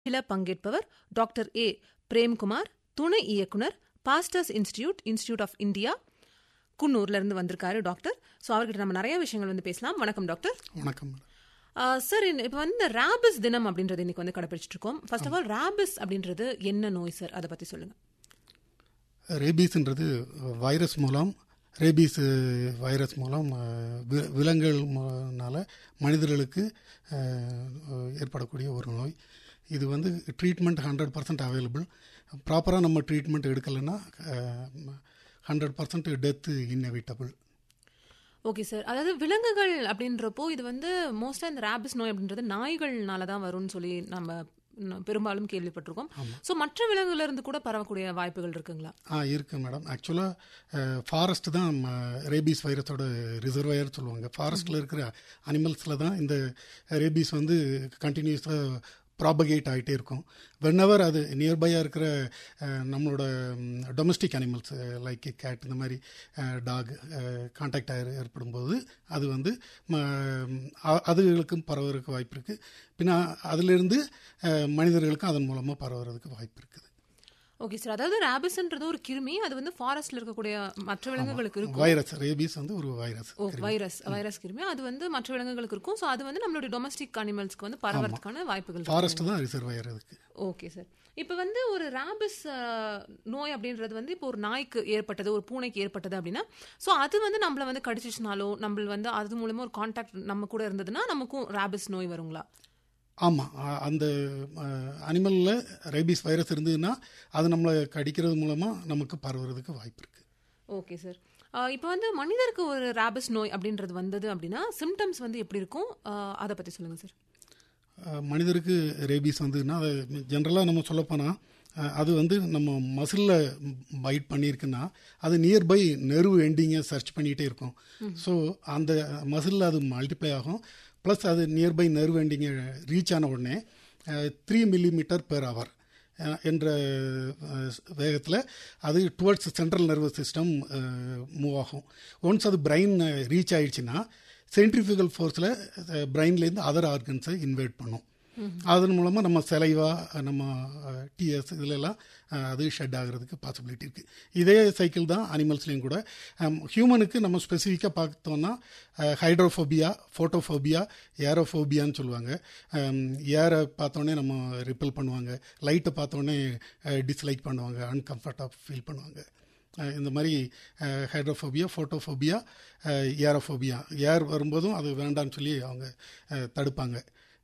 இல பங்கேற்பவர் doctor A Premkumar துணை இயக்குனர் Pasteur's institute institute of India குன்னூர்ல இருந்து வந்திருக்காரு டாக்டர் ஸோ அவர்கிட்ட நம்ம நிறைய விஷயங்கள் வந்து பேசலாம் வணக்கம் டாக்டர் வணக்கம் மேடம் சார் இப்போ வந்து இந்த ரேபிஸ் தினம் அப்படின்றது இன்னைக்கு வந்து கடைபிடிச்சிட்டு இருக்கோம் ஃபர்ஸ்ட் ஆஃப் ஆல் ரேபிஸ் அப்படின்றது என்ன நோய் சார் அதை பத்தி சொல்லுங்க ரேபீஸ்ன்றது வைரஸ் மூலம் ரேபீஸ் வைரஸ் மூலம் அஹ், வி- விலங்குகள்னால மனிதர்களுக்கு அஹ், ஏற்படக்கூடிய ஒரு நோய் இது வந்து ட்ரீட்மெண்ட் ஹண்ட்ரட் பர்சன்ட் அவைலபிள் ப்ராப்பராக நம்ம ட்ரீட்மெண்ட் எடுக்கலைன்னா hundred percent death inevitable okay sir அதாவது விலங்குகள் அப்படின்றப்போ இது வந்து மோஸ்டா இந்த ரேபிஸ் நோய் அப்படின்றது நாய்கள்னால தான் வரும்னு சொல்லி நம்ம ந- பெரும்பாலும் கேள்விப்பட்டிருக்கோம் ஸோ மற்ற விலங்குல இருந்து கூட பரவக்கூடிய வாய்ப்புகள் இருக்குங்களா ஆ இருக்கு மேடம் ஆக்சுவலாக ஃபாரஸ்ட் தான் ரேபீஸ் வைரஸோட ரிசர்வயர் சொல்லுவாங்க ஃபாரஸ்ட்டில் இருக்கிற அனிமல்ஸில் தான் இந்த ரேபீஸ் வந்து கண்டினியூஸாக ப்ராபகேட் ஆகிட்டே இருக்கும் வென்னவர் அது நியர்பையாக இருக்கிற அஹ், நம்மளோட டொமஸ்டிக் அனிமல்ஸ் லைக் கேட் இந்த மாதிரி டாக் கான்டாக்ட் ஏற்படும் போது அது வந்து ம, அ- அதுகளுக்கும் பரவறதுக்கு வாய்ப்பு இருக்குது பின்ன அதிலிருந்து அஹ், மனிதர்களுக்கும் அதன் மூலமாக பரவுறதுக்கு வாய்ப்பு இருக்குது ஓகே சார் அதாவது ரேபிஸ்ன்றது ஒரு கிருமி அது வந்து ஃபாரஸ்ட்ல இருக்கக்கூடிய மற்ற விலங்குகளுக்கு இருக்கும் வைரஸ் ரேபீஸ் வந்து ஒரு வைரஸ் ஓ வைரஸ் வைரஸ் கிருமி அது வந்து மற்ற விலங்குகளுக்கு இருக்கும் ஸோ அது வந்து நம்மளுடைய டொமஸ்டிக் அனிமல்ஸ்க்கு வந்து பரவறதுக்கான வாய்ப்புகள் இருக்கு. ஃபாரஸ்ட் தான் ரிசர்வயர் அதுக்கு ஓகே சார் இப்போ வந்து ஒரு ரேபிஸ் நோய் அப்படின்றது வந்து இப்போ ஒரு நாய்க்கு ஏற்பட்டது ஒரு பூனைக்கு ஏற்பட்டது அப்படின்னா ஸோ அது வந்து நம்மள வந்து கடிச்சிச்சுனாலோ நம்ம வந்து அது மூலமா ஒரு கான்டாக்ட் நம்ம கூட இருந்ததுன்னா நமக்கும் ரேபிஸ் நோய் வருங்களா ஆமாம் அந்த அனிமலில் ரேபீஸ் வைரஸ் இருந்ததுன்னா அது நம்மளை கடிக்கிறது மூலமாக நமக்கு பரவுறதுக்கு வாய்ப்பு இருக்குது ஓகே சார் இப்போ வந்து மனிதருக்கு ஒரு ரேபிஸ் நோய் அப்படின்றது வந்தது அப்படின்னா சிம்டம்ஸ் வந்து எப்படி இருக்கும் அஹ், அதை பத்தி சொல்லுங்க சார் மனிதருக்கு ரேபீஸ் வந்ததுன்னா அது ஜென்ரலாக நம்ம சொல்லப்போனால் அது வந்து நம்ம மசிலில் பைட் பண்ணியிருக்குன்னா அது நியர்பை நெர்வ் எண்டிங்கை சர்ச் பண்ணிகிட்டே இருக்கும் ஸோ அந்த மசிலில் அது மல்டிப்ளை ஆகும் ப்ளஸ் அது நியர்பை நெர்வ் எண்டிங்கை ரீச் ஆன உடனே த்ரீ மில்லிமீட்டர் பெர் ஹவர் என்ற வேகத்தில் அது towards central nervous system move ஆகும் ஒன்ஸ் அது பிரெயின் ரீச் ஆயிடுச்சுன்னா சென்ட்ரிஃபியூகல் ஃபோர்ஸில் பிரெயின்லேருந்து அதர் ஆர்கன்ஸை இன்வைட் பண்ணும் அதன் மூலமாக நம்ம செலைவா நம்ம டிஎஸ் இதிலெல்லாம் அது ஷெட் ஆகிறதுக்கு பாசிபிலிட்டி இருக்குது இதே சைக்கிள் தான் அனிமல்ஸ்லேயும் கூட ஹியூமனுக்கு நம்ம ஸ்பெசிஃபிக்காக பார்த்தோம்னா ஹைட்ரோஃபோபியா ஃபோட்டோஃபோபியா ஏரோஃபோபியான்னு சொல்லுவாங்க ஏரை பார்த்தோன்னே நம்ம ரிப்பல் பண்ணுவாங்க லைட்டை பார்த்தோன்னே டிஸ்லைக் பண்ணுவாங்க அன்கம்ஃபர்டாக ஃபீல் பண்ணுவாங்க அஹ் இந்த மாதிரி ஹைட்ரோஃபோபியா ஃபோட்டோஃபோபியா ஏரோஃபோபியா ஏர் வரும்போதும் அது வேண்டாம்னு சொல்லி அவங்க அஹ், தடுப்பாங்க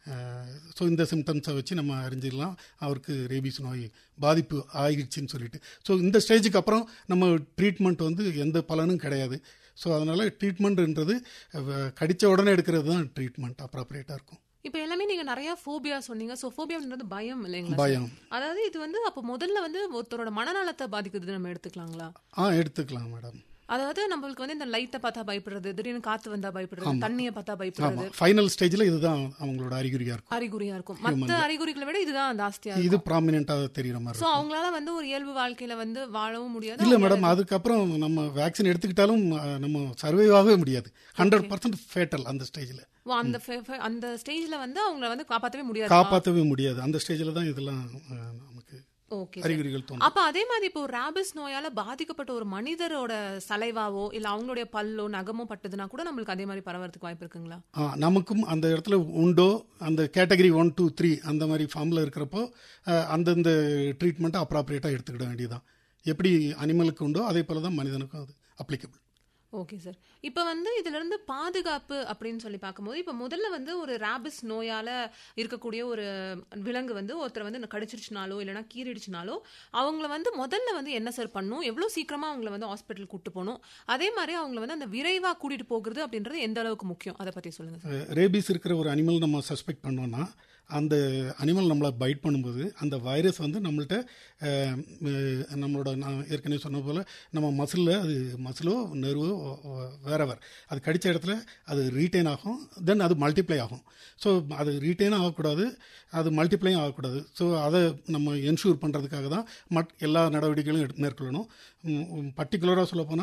ஸோ இந்த சிம்டம்ஸை வச்சு நம்ம அறிஞ்சிடலாம் அவருக்கு ரேபீஸ் நோய் பாதிப்பு ஆகிடுச்சின்னு சொல்லிட்டு ஸோ இந்த ஸ்டேஜுக்கு அப்புறம் நம்ம ட்ரீட்மெண்ட் வந்து எந்த பலனும் கிடையாது ஸோ அதனால் ட்ரீட்மெண்ட்ன்றது அஹ், கடிச்ச உடனே எடுக்கிறது தான் ட்ரீட்மெண்ட் அப்ராப்ரியேட்டாக இருக்கும் இப்போ எல்லாமே நீங்க நிறைய ஃபோபியா சொன்னீங்க ஸோ ஃபோபியான்றது பயம் இல்லைங்களா பயம் அதாவது இது வந்து அப்போ முதல்ல வந்து ஒருத்தரோட மனநலத்தை பாதிக்குது நம்ம எடுத்துக்கலாங்களா ஆ எடுத்துக்கலாம் மேடம் அதாவது நம்மளுக்கு வந்து இந்த லைட்டை பார்த்தா பயப்படுறது திடீர்னு காத்து வந்தா பயப்படுறது தண்ணியை பார்த்தா பயப்படுறது ஆமாம் ஃபைனல் ஸ்டேஜில் இதுதான் அவங்களோட அறிகுறியாக இருக்கும் அறிகுறியா இருக்கும் மத்த அறிகுறிகளை விட இதுதான் ஜாஸ்தியா இருக்கும் இது ப்ராமினெண்ட்டாக தெரியுற மாதிரி சோ அவங்களால வந்து ஒரு இயல்பு வாழ்க்கையில வந்து வாழவும் முடியாது இல்லை மேடம் அதுக்கப்புறம் நம்ம வேக்சின் எடுத்துக்கிட்டாலும் அஹ், நம்ம சர்வைவ் ஆகவே முடியாது ஹண்ட்ரட் பர்சன்ட் ஃபேட்டல் அந்த ஸ்டேஜில் ஓ, அந்த fe- fe- அந்த ஸ்டேஜ்ல வந்து அவங்கள வந்து காப்பாத்தவே முடியாது காப்பாற்றவே முடியாது அந்த ஸ்டேஜில் தான் இதெல்லாம் அஹ், நமக்கு ஓகே அறிகுறிகள் தோணும் அப்ப அதே மாதிரி இப்போ ரேபிஸ் நோயால பாதிக்கப்பட்ட ஒரு மனிதரோட சலைவாவோ இல்ல அவங்களுடைய பல்லோ நகமோ பட்டதுன்னா கூட நம்மளுக்கு அதே மாதிரி பரவறதுக்கு வாய்ப்பு இருக்குங்களா ஆ, நமக்கும் அந்த இடத்துல உண்டோ அந்த கேட்டகரி ஒன் டூ த்ரீ அந்த மாதிரி ஃபார்மில் இருக்கிறப்போ அஹ், அந்தந்த ட்ரீட்மெண்ட்டை அப்ராப்ரியேட்டாக எடுத்துக்கிட வேண்டியதுதான் எப்படி அனிமலுக்கு உண்டோ அதே போல தான் மனிதனுக்கும் அது அப்ளிகபிள் ஓகே சார் இப்போ வந்து இதுல இருந்து பாதுகாப்பு அப்படின்னு சொல்லி பார்க்கும்போது இப்போ முதல்ல வந்து ஒரு ரேபிஸ் நோயால இருக்கக்கூடிய ஒரு விலங்கு வந்து ஒருத்தர் வந்து கடிச்சிருச்சுனாலோ இல்லைன்னா கீறிடுச்சுனாலோ அவங்கள வந்து முதல்ல வந்து என்ன சார் பண்ணும் எவ்வளோ சீக்கிரமா அவங்கள வந்து ஹாஸ்பிட்டல் கூட்டு போகணும் அதே மாதிரி அவங்கள வந்து அந்த விரைவா கூட்டிட்டு போகிறது அப்படின்றது எந்த அளவுக்கு முக்கியம் அதை பத்தி சொல்லுங்க சார் ரேபீஸ் இருக்கிற ஒரு அனிமல் நம்ம சஸ்பெக்ட் பண்ணோம்னா அந்த அனிமல் நம்மளை பைட் பண்ணும்போது அந்த வைரஸ் வந்து நம்மள்ட்ட அஹ், அஹ், நம்மளோட நான் ஏற்கனவே சொன்ன போல் நம்ம மசிலில் அது மசிலோ நெர்வோ வேறவர் அது கடித்த இடத்துல அது ரீட்டைன் ஆகும் தென் அது மல்டிப்ளை ஆகும் ஸோ அது ரீட்டைனும் ஆகக்கூடாது அது மல்டிப்ளையும் ஆகக்கூடாது ஸோ அதை நம்ம என்ஷூர் பண்ணுறதுக்காக தான் மட் எல்லா நடவடிக்கைகளும் எடு- மேற்கொள்ளணும் பர்டிகுலராக சொல்லப்போனால்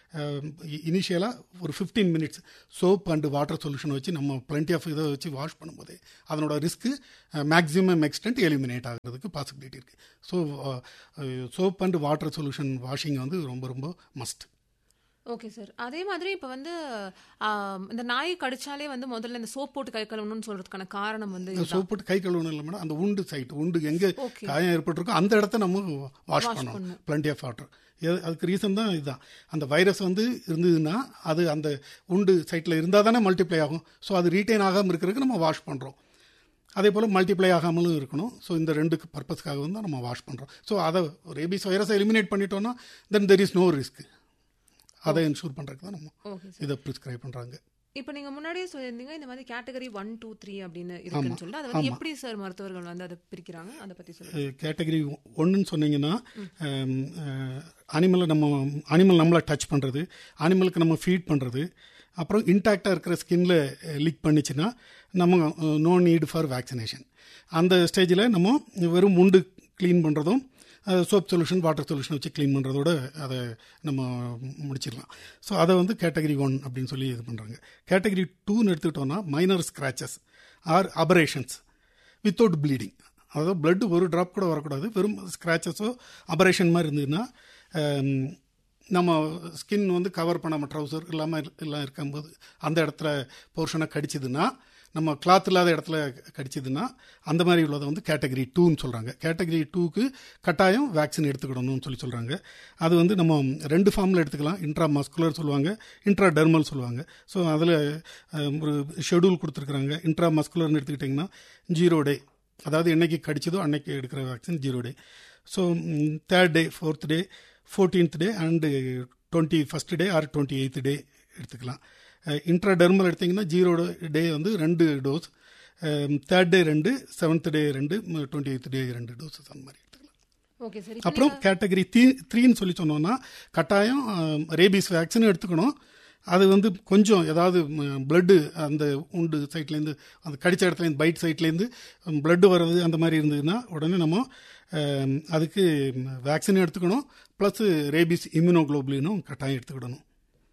இனிஷியலாக ஒரு fifteen minutes soap and water solution வச்சு நம்ம plenty ஆஃப் இதை வச்சு வாஷ் பண்ணும்போது அதனோட ரிஸ்க்கு மேக்ஸிமம் எக்ஸ்டென்ட் எலிமினேட் ஆகிறதுக்கு பாசிபிலிட்டி இருக்குது so soap and water solution washing வந்து ரொம்ப ரொம்ப மஸ்ட் ஓகே சார் அதே மாதிரி இப்போ வந்து ஆம், இந்த நாய் கடிச்சாலே வந்து முதல்ல இந்த சோப் போட்டு கை கழுவணும்னு சொல்றதுக்கான காரணம் வந்து இதுதான். சோப் போட்டு கை கழுவணும் இல்லை மேடம் அந்த உண்டு சைட் உண்டு எங்கே Okay. காயம் ஏற்பட்டிருக்கோ அந்த இடத்த நம்ம வாஷ் பண்ணணும் plenty ஆஃப் வாட்டர் அதுக்கு ரீசன் தான் இதுதான் அந்த வைரஸ் வந்து இருந்ததுன்னா அது அந்த உண்டு சைட்டில் இருந்தால் தானே மல்டிப்ளை ஆகும் ஸோ அது ரீட்டைன் ஆகாமல் இருக்கிறதுக்கு நம்ம வாஷ் பண்ணுறோம் அதே போல் மல்டிப்ளை ஆகாமலும் இருக்கணும் ஸோ இந்த ரெண்டு பர்பஸ்க்காக வந்து நம்ம வாஷ் பண்ணுறோம் ஸோ அதை ரேபிஸ் வைரஸை எலிமினேட் பண்ணிட்டோம்னா then there is no risk அதை இன்ஷூர் பண்ணுறதுக்கு தான் நம்ம ஓகே இதை ப்ரிஸ்கிரைப் பண்ணுறாங்க இப்போ நீங்க முன்னாடியே சொல்லியிருந்தீங்க இந்த மாதிரி கேட்டகரி ஒன் டூ த்ரீ அப்படின்னு இருக்குன்னு சொல்லிட்டு அதை வந்து எப்படி சார் மருத்துவர்கள் வந்து அதை பிரிக்கிறாங்க அதை பத்தி சொல்லுங்க கேட்டகரி ஒன்றுன்னு சொன்னீங்கன்னா அனிமலை நம்ம அனிமல் நம்மளை டச் பண்ணுறது அனிமலுக்கு நம்ம ஃபீட் பண்ணுறது அப்புறம் இன்டாக்டாக இருக்கிற ஸ்கின்ல லீக் பண்ணிச்சுன்னா நம்ம நோ நீட் ஃபார் வேக்சினேஷன் அந்த ஸ்டேஜில் நம்ம வெறும் முண்டு க்ளீன் பண்ணுறதும் சோப் சொல்யூஷன் வாட்டர் சொல்யூஷன் வச்சு க்ளீன் பண்ணுறதோட அதை நம்ம முடிச்சிடலாம் ஸோ அதை வந்து கேட்டகரி ஒன் அப்படின்னு சொல்லி இது பண்ணுறாங்க கேட்டகரி டூன்னு எடுத்துக்கிட்டோம்னா minor scratches or abrasions without bleeding அதாவது blood ஒரு ட்ராப் கூட வரக்கூடாது வெறும் ஸ்க்ராச்சஸோ அபரேஷன் மாதிரி இருந்ததுன்னா ஹம், நம்ம ஸ்கின் வந்து கவர் பண்ணாமல் ட்ரௌசர் இல்லாமல் எல்லாம் இருக்கும்போது அந்த இடத்துல போர்ஷனை கடிச்சதுன்னா நம்ம கிளாத் இல்லாத இடத்துல கடிச்சதுன்னா அந்த மாதிரி உள்ளதை வந்து கேட்டகரி டூன்னு சொல்கிறாங்க கேட்டகரி டூக்கு கட்டாயம் வேக்சின் எடுத்துக்கிடணும்னு சொல்லி சொல்கிறாங்க அது வந்து நம்ம ரெண்டு ஃபார்மில் எடுத்துக்கலாம் இன்ட்ரா மஸ்குலர் சொல்லுவாங்க இன்ட்ரா டெர்மல் சொல்லுவாங்க ஸோ அதில் ஒரு ஷெடியூல் கொடுத்துருக்குறாங்க இன்ட்ரா மஸ்குலர்னு எடுத்துக்கிட்டிங்கன்னா ஜீரோ டே அதாவது என்னைக்கு கடிச்சதோ அன்னைக்கு எடுக்கிற vaccine zero day so third day fourth day fourteenth day and twenty first day or twenty eighth day எடுத்துக்கலாம் இன்ட்ராடெர்மல் எடுத்திங்கன்னா ஜீரோ டே வந்து ரெண்டு டோஸ் தேர்ட் டே ரெண்டு செவன்த் டே ரெண்டு டுவெண்ட்டி எயித் டே ரெண்டு டோஸஸ் அந்த மாதிரி எடுத்துக்கலாம் ஓகே சரி அப்புறம் கேட்டகரி த்ரீ த்ரீன்னு சொல்லி சொன்னோம்னா கட்டாயம் ரேபிஸ் வேக்சின் எடுத்துக்கணும் அது வந்து கொஞ்சம் ஏதாவது பிளட்டு அந்த உண்டு சைட்லேருந்து அந்த கடிச்ச இடத்துலேருந்து பைட் சைட்லேருந்து பிளட்டு வர்றது அந்த மாதிரி இருந்ததுன்னா உடனே நம்ம அஹ், அதுக்கு வேக்சின் எடுத்துக்கணும் ப்ளஸ் ரேபிஸ் இம்யூனோகுளோபுலினும் கட்டாயம் எடுத்துக்கிடணும்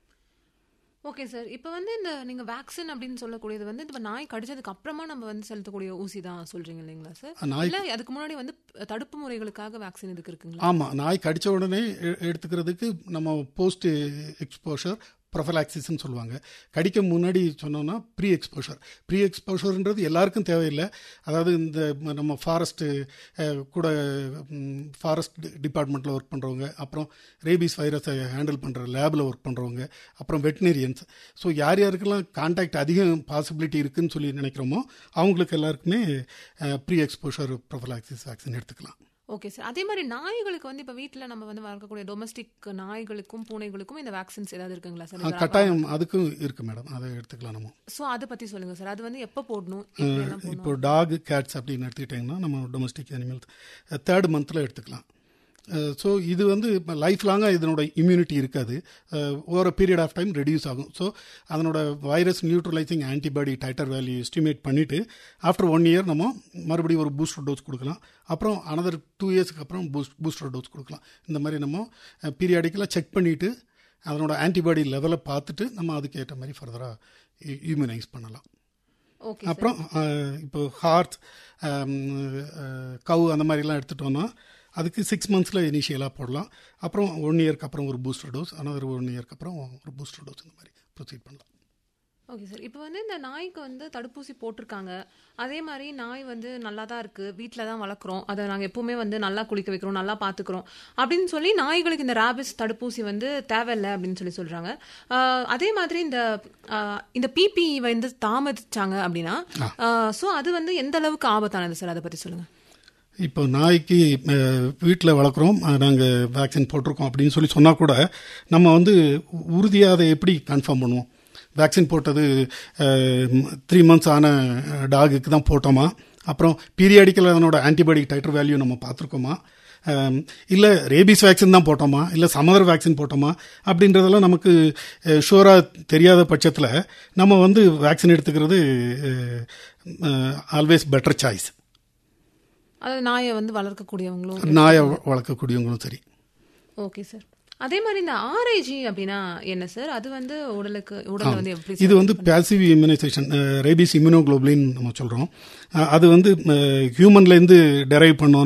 ஓகே சார் இப்போ வந்து இந்த நீங்க வேக்சின் அப்படின்னு சொல்லக்கூடியது வந்து இப்போ நாய் கடிச்சதுக்கு அப்புறமா நம்ம வந்து செலுத்தக்கூடிய ஊசி தான் சொல்றீங்க இல்லைங்களா சார் நாய் இல்ல அதுக்கு முன்னாடி வந்து தடுப்பு முறைகளுக்காக வேக்சின் இதுக்கு இருக்குங்களா ஆமாம் நாய் கடித்த உடனே எ- எடுத்துக்கிறதுக்கு நம்ம போஸ்ட் எக்ஸ்போஷர் ப்ரொஃபலாக்சிஸ்ன்னு சொல்லுவாங்க கடிக்க முன்னாடி சொன்னோம்னா ப்ரீ எக்ஸ்போஷர் ப்ரீ எக்ஸ்போஷர்ன்றது எல்லாருக்கும் தேவையில்லை அதாவது இந்த ம- நம்ம ஃபாரஸ்ட்டு கூட ஃபாரஸ்ட் டிபார்ட்மெண்ட்டில் ஒர்க் பண்ணுறவங்க அப்புறம் ரேபிஸ் வைரஸை ஹேண்டில் பண்ணுற லேபில் ஒர்க் பண்ணுறவங்க அப்புறம் வெட்டினரியன்ஸ் ஸோ யார் யாருக்கெல்லாம் கான்டாக்ட் அதிகம் பாசிபிலிட்டி இருக்குன்னு சொல்லி நினைக்கிறோமோ அவங்களுக்கு எல்லாருக்குமே ப்ரீ எக்ஸ்போஷர் ப்ரொஃபலாக்சிஸ் வேக்சின் எடுத்துக்கலாம் ஓகே சார் அதே மாதிரி நாய்களுக்கு வந்து இப்போ வீட்டில் நம்ம வந்து வளர்க்கக்கூடிய டொமஸ்டிக் நாய்களுக்கும் பூனைகளுக்கும் இந்த வேக்சின்ஸ் ஏதாவது இருக்குங்களா ஆ, சார் கட்டாயம் அதுக்கும் இருக்கு மேடம் அதை எடுத்துக்கலாம் நம்ம ஸோ அதை பத்தி சொல்லுங்க சார் அது வந்து எப்போ போடணும் எப்படி எல்லாம் போடணும் இப்போ டாக் கேட்ஸ் அப்படின்னு எடுத்துக்கிட்டிங்கன்னா நம்ம டொமஸ்டிக் அனிமல்ஸ் தேர்ட் மந்தில் எடுத்துக்கலாம் ஸோ இது வந்து லைஃப் லாங்காக இதனோட இம்யூனிட்டி இருக்காது over period of time reduce ஆகும் ஸோ அதனோட virus neutralizing antibody titer value estimate பண்ணிவிட்டு ஆஃப்டர் ஒன் இயர் நம்ம மறுபடியும் ஒரு பூஸ்டர் டோஸ் கொடுக்கலாம் அப்புறம் அனதர் டூ இயர்ஸ்க்கு அப்புறம் பூஸ்ட் பூஸ்டர் டோஸ் கொடுக்கலாம் இந்த மாதிரி நம்ம பீரியாடிக்கலாக செக் பண்ணிவிட்டு அதனோட ஆன்டிபாடி லெவலை பார்த்துட்டு நம்ம அதுக்கு ஏற்ற மாதிரி ஃபர்தராக இம்யூனைஸ் பண்ணலாம் ஓகே அப்புறம் அஹ், இப்போ ஹார்ட் கவு அந்த மாதிரிலாம் எடுத்துட்டோம்னா அதுக்கு சிக்ஸ் மந்த்ஸில் இனிஷியலாக போடலாம் அப்புறம் ஒன் இயர்க்கு அப்புறம் ஒரு பூஸ்டர் டோஸ் அனதர் ஒன் இயர்க்கு அப்புறம் ஒரு பூஸ்டர் டோஸ் இந்த மாதிரி ப்ரொசீட் பண்ணலாம் ஓகே சார் இப்போ வந்து இந்த நாய்க்கு வந்து தடுப்பூசி போட்டிருக்காங்க அதே மாதிரி நாய் வந்து நல்லா தான் இருக்கு வீட்டில் தான் வளர்க்குறோம் அதை நாங்கள் எப்பவுமே வந்து நல்லா குளிக்க வைக்கிறோம் நல்லா பார்த்துக்கிறோம் அப்படின்னு சொல்லி நாய்களுக்கு இந்த ரேபிஸ் தடுப்பூசி வந்து தேவையில்லை அப்படின்னு சொல்லி சொல்றாங்க ஆஹ் அதே மாதிரி இந்த ஆஹ் இந்த பிபி வந்து தாமதிச்சாங்க அப்படின்னா ஸோ அது வந்து எந்த அளவுக்கு ஆபத்தானது சார் அதை பத்தி சொல்லுங்க இப்போ நாய்க்கு வீட்டில் வளர்க்குறோம் நாங்கள் வேக்சின் போட்டிருக்கோம் அப்படின்னு சொல்லி சொன்னால் கூட நம்ம வந்து உறுதியாக அதை எப்படி கன்ஃபார்ம் பண்ணுவோம் வேக்சின் போட்டது த்ரீ மந்த்ஸ் ஆன டாகுக்கு தான் போட்டோமா அப்புறம் பீரியாடிக்கல் அதனோட ஆன்டிபாடிக் டைட்டர் வேல்யூ நம்ம பார்த்துருக்கோமா இல்லை ரேபிஸ் வேக்சின் தான் போட்டோமா இல்லை சமதர் வேக்சின் போட்டோமா அப்படின்றதெல்லாம் நமக்கு ஷூராக தெரியாத பட்சத்தில் நம்ம வந்து வேக்சின் எடுத்துக்கிறது ஆல்வேஸ் பெட்டர் சாய்ஸ் அதாவது நாயை வந்து வளர்க்கக்கூடியவங்களும் நாயை வளர்க்கக்கூடியவங்களும் சரி ஓகே சார் அதே மாதிரி இந்த ஆர்ஐஜி அப்படின்னா என்ன சார் அது வந்து உடலுக்கு உடல்ல வந்து எப்படி இது வந்து பேசிவ் இம்யூனைசேஷன் ரேபிஸ் இம்யூனோகுளோபுலின் நம்ம சொல்கிறோம் அது வந்து ஹியூமன்லேருந்து டெரைவ் பண்ணோம்